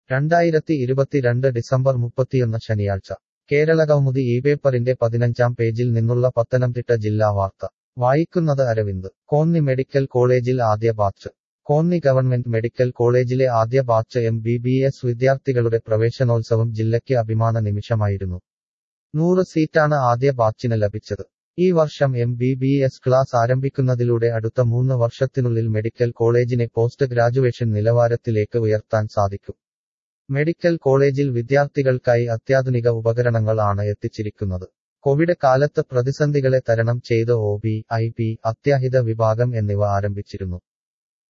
രണ്ടായിരത്തി ഇരുപത്തിരണ്ട് ഡിസംബർ മുപ്പത്തിയൊന്ന് ശനിയാഴ്ച കേരളകൗമുദി ഈ പേപ്പറിന്റെ പതിനഞ്ചാം പേജിൽ നിന്നുള്ള പത്തനംതിട്ട ജില്ലാ വാർത്ത വായിക്കുന്നത് അരവിന്ദ് കോന്നി മെഡിക്കൽ കോളേജിൽ ആദ്യ ബാച്ച് കോന്നി ഗവൺമെന്റ് മെഡിക്കൽ കോളേജിലെ ആദ്യ batch M B B S വിദ്യാർത്ഥികളുടെ പ്രവേശനോത്സവം ജില്ലയ്ക്ക് അഭിമാന നിമിഷമായിരുന്നു നൂറ് സീറ്റാണ് ആദ്യ ബാച്ചിന് ലഭിച്ചത് ഈ വർഷം M B B S class ആരംഭിക്കുന്നതിലൂടെ അടുത്ത മൂന്ന് വർഷത്തിനുള്ളിൽ മെഡിക്കൽ കോളേജിനെ പോസ്റ്റ് ഗ്രാജുവേഷൻ നിലവാരത്തിലേക്ക് ഉയർത്താൻ സാധിക്കും മെഡിക്കൽ കോളേജിൽ വിദ്യാർത്ഥികൾക്കായി അത്യാധുനിക ഉപകരണങ്ങൾ ആണ് എത്തിച്ചിരിക്കുന്നത് കോവിഡ് കാലത്ത് പ്രതിസന്ധികളെ തരണം ചെയ്ത് ഒ ബി ഐ പി അത്യാഹിത വിഭാഗം എന്നിവ ആരംഭിച്ചിരുന്നു